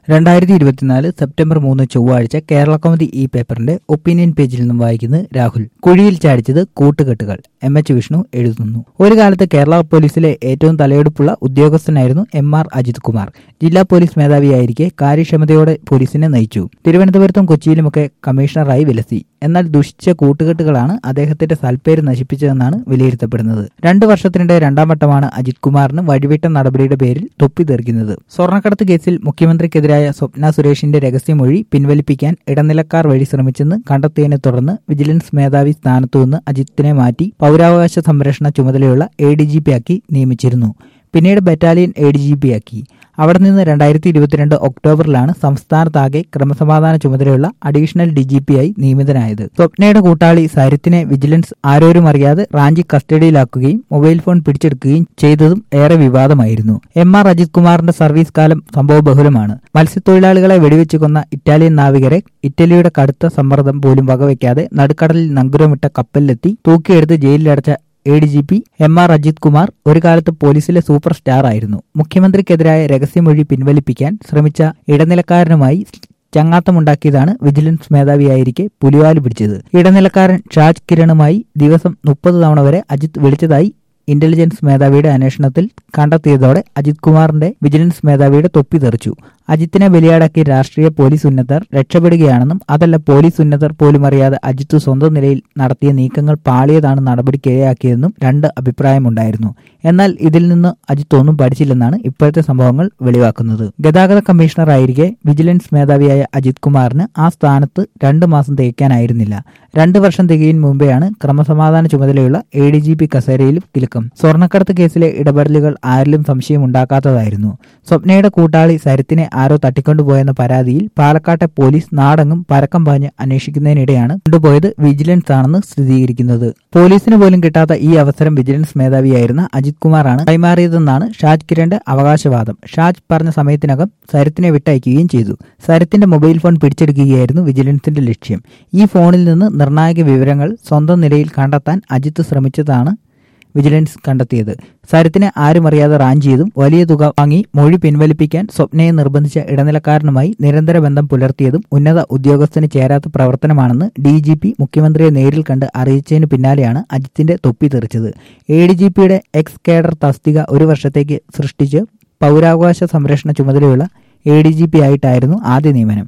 രണ്ടായിരത്തി ഇരുപത്തിനാല് സെപ്റ്റംബർ മൂന്ന് ചൊവ്വാഴ്ച കേരള കൗമുദി ഈ പേപ്പറിന്റെ ഒപ്പീനിയൻ പേജിൽ നിന്നും വായിക്കുന്നത് രാഹുൽ കുഴിയിൽ ചാടിച്ചത് കൂട്ടുകെട്ടുകൾ എം എച്ച് വിഷ്ണു എഴുതുന്നു ഒരു കാലത്ത് കേരള പോലീസിലെ ഏറ്റവും തലയെടുപ്പുള്ള ഉദ്യോഗസ്ഥനായിരുന്നു എം ആർ അജിത് കുമാർ ജില്ലാ പോലീസ് മേധാവിയായിരിക്കെ കാര്യക്ഷമതയോടെ പോലീസിനെ നയിച്ചു തിരുവനന്തപുരത്തും കൊച്ചിയിലുമൊക്കെ കമ്മീഷണറായി വിലസി എന്നാൽ ദുഷിച്ച കൂട്ടുകെട്ടുകളാണ് അദ്ദേഹത്തിന്റെ സൽപ്പേര് നശിപ്പിച്ചതെന്നാണ് വിലയിരുത്തപ്പെടുന്നത് രണ്ടു വർഷത്തിനിടെ രണ്ടാം വട്ടമാണ് അജിത് കുമാറിന് വഴിവിട്ട നടപടിയുടെ പേരിൽ തൊപ്പി തെറിക്കുന്നത് സ്വർണ്ണക്കടത്ത് കേസിൽ മുഖ്യമന്ത്രിക്കെതിരായ സ്വപ്ന സുരേഷിന്റെ രഹസ്യമൊഴി പിൻവലിപ്പിക്കാൻ ഇടനിലക്കാർ വഴി ശ്രമിച്ചെന്ന് കണ്ടെത്തിയതിനെ തുടർന്ന് വിജിലൻസ് മേധാവി സ്ഥാനത്തുനിന്ന് അജിത്തിനെ മാറ്റി പൗരാവകാശ സംരക്ഷണ ചുമതലയുള്ള എ ഡി ജി പി ആക്കി നിയമിച്ചിരുന്നു പിന്നീട് battalion A D G P ആക്കി അവിടെ നിന്ന് രണ്ടായിരത്തി ഇരുപത്തിരണ്ട് ഒക്ടോബറിലാണ് സംസ്ഥാനത്താകെ ക്രമസമാധാന ചുമതലയുള്ള അഡീഷണൽ ഡി ജി പി ആയി നിയമിതനായത് സ്വപ്നയുടെ കൂട്ടാളി സരിത്തിനെ വിജിലൻസ് ആരോരും അറിയാതെ റാഞ്ചി കസ്റ്റഡിയിലാക്കുകയും മൊബൈൽ ഫോൺ പിടിച്ചെടുക്കുകയും ചെയ്തതും ഏറെ വിവാദമായിരുന്നു എം ആർ അജിത് കുമാറിന്റെ സർവീസ് കാലം സംഭവബഹുലമാണ് മത്സ്യത്തൊഴിലാളികളെ വെടിവെച്ച് കൊന്ന ഇറ്റാലിയൻ നാവികരെ ഇറ്റലിയുടെ കടുത്ത സമ്മർദ്ദം പോലും വകവയ്ക്കാതെ നടുക്കടലിൽ നങ്കുരമിട്ട കപ്പലിലെത്തി തൂക്കിയെടുത്ത് ജയിലിലടച്ച A D G P M R Ajith Kumar ഒരു കാലത്ത് പോലീസിലെ സൂപ്പർ സ്റ്റാർ ആയിരുന്നു മുഖ്യമന്ത്രിക്കെതിരായ രഹസ്യമൊഴി പിൻവലിപ്പിക്കാൻ ശ്രമിച്ച ഇടനിലക്കാരനുമായി ചങ്ങാത്തമുണ്ടാക്കിയതാണ് വിജിലൻസ് മേധാവിയായിരിക്കെ പുലിവാല് പിടിച്ചത് ഇടനിലക്കാരൻ ഷാജ് കിരണുമായി ദിവസം മുപ്പത് തവണ വരെ അജിത് വിളിച്ചതായി ഇന്റലിജൻസ് മേധാവിയുടെ അന്വേഷണത്തിൽ കണ്ടെത്തിയതോടെ അജിത് കുമാറിന്റെ വിജിലൻസ് മേധാവിയുടെ തൊപ്പി തെറിച്ചു അജിത്തിനെ ബലിയാടാക്കി രാഷ്ട്രീയ പോലീസ് ഉന്നതർ രക്ഷപ്പെടുകയാണെന്നും അതല്ല പോലീസ് ഉന്നതർ പോലും അറിയാതെ അജിത്ത് സ്വന്തം നിലയിൽ നടത്തിയ നീക്കങ്ങൾ പാളിയതാണ് നടപടിക്കിരയാക്കിയതെന്നും രണ്ട് അഭിപ്രായമുണ്ടായിരുന്നു എന്നാൽ ഇതിൽ നിന്ന് അജിത്ത് ഒന്നും പഠിച്ചില്ലെന്നാണ് ഇപ്പോഴത്തെ സംഭവങ്ങൾ വെളിവാക്കുന്നത് ഗതാഗത കമ്മീഷണർ ആയിരിക്കെ വിജിലൻസ് മേധാവിയായ അജിത് കുമാറിന് ആ സ്ഥാനത്ത് രണ്ട് മാസം തികയ്ക്കാനായിരുന്നില്ല രണ്ട് വർഷം തികയും മുമ്പെയാണ് ക്രമസമാധാന ചുമതലയുള്ള എ ഡി ജി പി കസേരയിലും കിലുക്കം സ്വർണ്ണക്കടത്ത് കേസിലെ ഇടപെടലുകൾ ആരിലും സംശയമുണ്ടാക്കാത്തതായിരുന്നു സ്വപ്നയുടെ കൂട്ടാളി സരിത്തിനെ ആരോ തട്ടിക്കൊണ്ടുപോയെന്ന പരാതിയിൽ പാലക്കാട്ടെ പോലീസ് നാടെങ്ങും പരക്കം പാഞ്ഞ് അന്വേഷിക്കുന്നതിനിടെയാണ് കൊണ്ടുപോയത് വിജിലൻസ് ആണെന്ന് സ്ഥിരീകരിക്കുന്നത് പോലീസിന് പോലും കിട്ടാത്ത ഈ അവസരം വിജിലൻസ് മേധാവിയായിരുന്ന അജിത് കുമാറാണ് കൈമാറിയതെന്നാണ് ഷാജ് കിരന്റെ അവകാശവാദം ഷാജ് പറഞ്ഞ സമയത്തിനകം സരത്തിനെ വിട്ടയക്കുകയും ചെയ്തു സരത്തിന്റെ മൊബൈൽ ഫോൺ പിടിച്ചെടുക്കുകയായിരുന്നു വിജിലൻസിന്റെ ലക്ഷ്യം ഈ ഫോണിൽ നിന്ന് നിർണായക വിവരങ്ങൾ സ്വന്തം നിലയിൽ കണ്ടെത്താൻ അജിത്ത് ശ്രമിച്ചതാണ് വിജിലൻസ് കണ്ടെത്തിയത് സരത്തിനെ ആരും അറിയാതെ റാഞ്ചിയതും വലിയ തുക വാങ്ങി മൊഴി പിൻവലിപ്പിക്കാൻ സ്വപ്നയെ നിർബന്ധിച്ച ഇടനിലക്കാരനുമായി നിരന്തര ബന്ധം പുലർത്തിയതും ഉന്നത ഉദ്യോഗസ്ഥന് ചേരാത്ത പ്രവർത്തനമാണെന്ന് ഡി ജി പി മുഖ്യമന്ത്രിയെ നേരിൽ കണ്ട് അറിയിച്ചതിന് പിന്നാലെയാണ് അജിത്തിന്റെ തൊപ്പി തെറിച്ചത് എ ഡി ജി പിയുടെ എക്സ് കേഡർ തസ്തിക ഒരു വർഷത്തേക്ക് സൃഷ്ടിച്ച് പൗരാവകാശ സംരക്ഷണ ചുമതലയുള്ള എ ഡി ജി പി ആയിട്ടായിരുന്നു ആദ്യ നിയമനം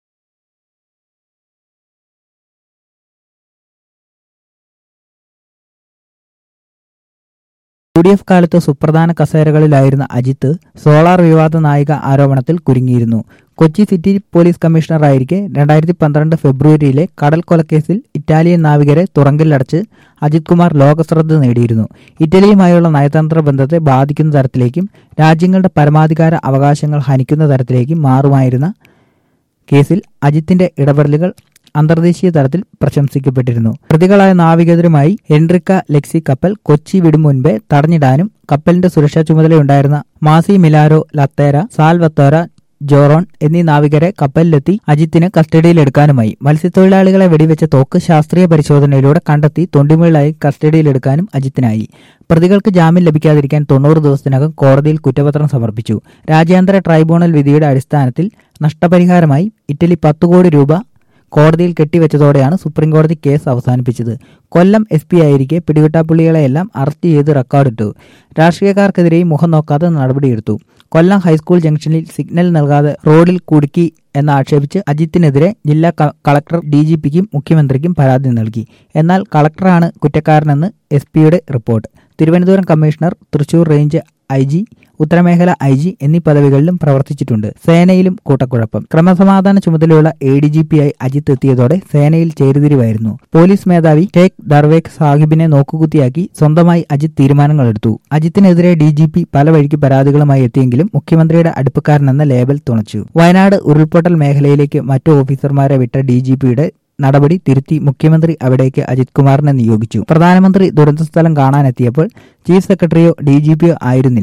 യു ഡി എഫ് കാലത്ത് സുപ്രധാന കസേരകളിലായിരുന്ന അജിത്ത് സോളാർ വിവാദ നായിക ആരോപണത്തിൽ കുരുങ്ങിയിരുന്നു കൊച്ചി സിറ്റി പോലീസ് കമ്മീഷണറായിരിക്കെ രണ്ടായിരത്തി പന്ത്രണ്ട് ഫെബ്രുവരിയിലെ കടൽ കൊലക്കേസിൽ ഇറ്റാലിയൻ നാവികരെ തുറങ്കിലടച്ച് അജിത് കുമാർ ലോകശ്രദ്ധ നേടിയിരുന്നു ഇറ്റലിയുമായുള്ള നയതന്ത്ര ബന്ധത്തെ ബാധിക്കുന്ന തരത്തിലേക്കും രാജ്യങ്ങളുടെ പരമാധികാര അവകാശങ്ങൾ ഹനിക്കുന്ന തരത്തിലേക്കും മാറുമായിരുന്ന കേസിൽ അജിത്തിന്റെ ഇടപെടലുകൾ അന്തർദേശീയ തലത്തിൽ പ്രശംസിക്കപ്പെട്ടിരുന്നു പ്രതികളായ നാവികരുമായി എൻട്രിക്ക ലെക്സി കപ്പൽ കൊച്ചി വിടും മുൻപേ തടഞ്ഞിടാനും കപ്പലിന്റെ സുരക്ഷാ ചുമതലയുണ്ടായിരുന്ന മാസി മിലാരോ ലത്തേര സാൽവത്തോര ജോറോൺ എന്നീ നാവികരെ കപ്പലിലെത്തി അജിത്തിന് കസ്റ്റഡിയിലെടുക്കാനുമായി മത്സ്യത്തൊഴിലാളികളെ വെടിവെച്ച തോക്ക് ശാസ്ത്രീയ പരിശോധനയിലൂടെ കണ്ടെത്തി തൊണ്ടിമുകളായി കസ്റ്റഡിയിലെടുക്കാനും അജിത്തിനായി പ്രതികൾക്ക് ജാമ്യം ലഭിക്കാതിരിക്കാൻ തൊണ്ണൂറ് ദിവസത്തിനകം കോടതിയിൽ കുറ്റപത്രം സമർപ്പിച്ചു രാജ്യാന്തര ട്രൈബ്യൂണൽ വിധിയുടെ അടിസ്ഥാനത്തിൽ നഷ്ടപരിഹാരമായി ഇറ്റലി പത്ത് കോടി രൂപ കോടതിയിൽ കെട്ടിവെച്ചതോടെയാണ് സുപ്രീംകോടതി കേസ് അവസാനിപ്പിച്ചത് കൊല്ലം എസ് പി ആയിരിക്കെ പിടികിട്ടാപ്പുള്ളികളെയെല്ലാം അറസ്റ്റ് ചെയ്ത് റെക്കോർഡിട്ടു രാഷ്ട്രീയക്കാർക്കെതിരെയും മുഖം നോക്കാതെ നടപടിയെടുത്തു കൊല്ലം ഹൈസ്കൂൾ ജംഗ്ഷനിൽ സിഗ്നൽ നൽകാതെ റോഡിൽ കുടുക്കി എന്നാക്ഷേപിച്ച് അജിത്തിനെതിരെ ജില്ലാ കളക്ടർ ഡി ജി പിക്കും മുഖ്യമന്ത്രിക്കും പരാതി നൽകി എന്നാൽ കളക്ടറാണ് കുറ്റക്കാരനെന്ന് എസ് പിയുടെ report Thiruvananthapuram commissioner Thrissur range I G ഉത്തരമേഖല ഐ ജി എന്നീ പദവികളിലും പ്രവർത്തിച്ചിട്ടുണ്ട് സേനയിലും കൂട്ടക്കുഴപ്പം ക്രമസമാധാന ചുമതലയുള്ള എ ഡി ജി പി ആയി അജിത്ത് എത്തിയതോടെ സേനയിൽ ചേരുതിരിവായിരുന്നു പോലീസ് മേധാവി ഷേഖ് ദർവേഖ് സാഹിബിനെ നോക്കുകുത്തിയാക്കി സ്വന്തമായി അജിത്ത് തീരുമാനങ്ങളെടുത്തു അജിത്തിനെതിരെ ഡി ജി പി പല വഴിക്ക് പരാതികളുമായി എത്തിയെങ്കിലും മുഖ്യമന്ത്രിയുടെ അടുപ്പക്കാരനെന്ന ലേബൽ തുണച്ചു വയനാട് ഉരുൾപൊട്ടൽ മേഖലയിലേക്ക് മറ്റു ഓഫീസർമാരെ വിട്ട ഡി ജി പിയുടെ നടപടി തിരുത്തി മുഖ്യമന്ത്രി അവിടേക്ക് അജിത് കുമാറിനെ നിയോഗിച്ചു പ്രധാനമന്ത്രി ദുരന്തസ്ഥലം കാണാനെത്തിയപ്പോൾ ചീഫ് സെക്രട്ടറിയോ ഡി ജി പിയോ ആയിരുന്നില്ല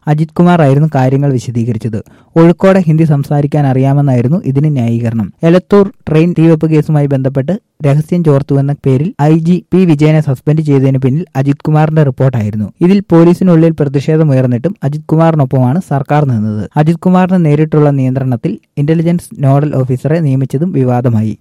അജിത് കുമാർ ആയിരുന്നു കാര്യങ്ങൾ വിശദീകരിച്ചത് ഒഴുക്കോടെ ഹിന്ദി സംസാരിക്കാൻ അറിയാമെന്നായിരുന്നു ഇതിന് ന്യായീകരണം എലത്തൂർ ട്രെയിൻ തീവെപ്പ് കേസുമായി ബന്ധപ്പെട്ട് രഹസ്യം ചോർത്തുവെന്ന പേരിൽ ഐ ജി പി വിജയനെ സസ്പെൻഡ് ചെയ്തതിന് പിന്നിൽ അജിത് കുമാറിന്റെ റിപ്പോർട്ടായിരുന്നു ഇതിൽ പോലീസിനുള്ളിൽ പ്രതിഷേധമുയർന്നിട്ടും അജിത് കുമാറിനൊപ്പമാണ് സർക്കാർ നിന്നത് അജിത് കുമാറിന് നേരിട്ടുള്ള നിയന്ത്രണത്തിൽ ഇന്റലിജൻസ് നോഡൽ ഓഫീസറെ നിയമിച്ചതും വിവാദമായി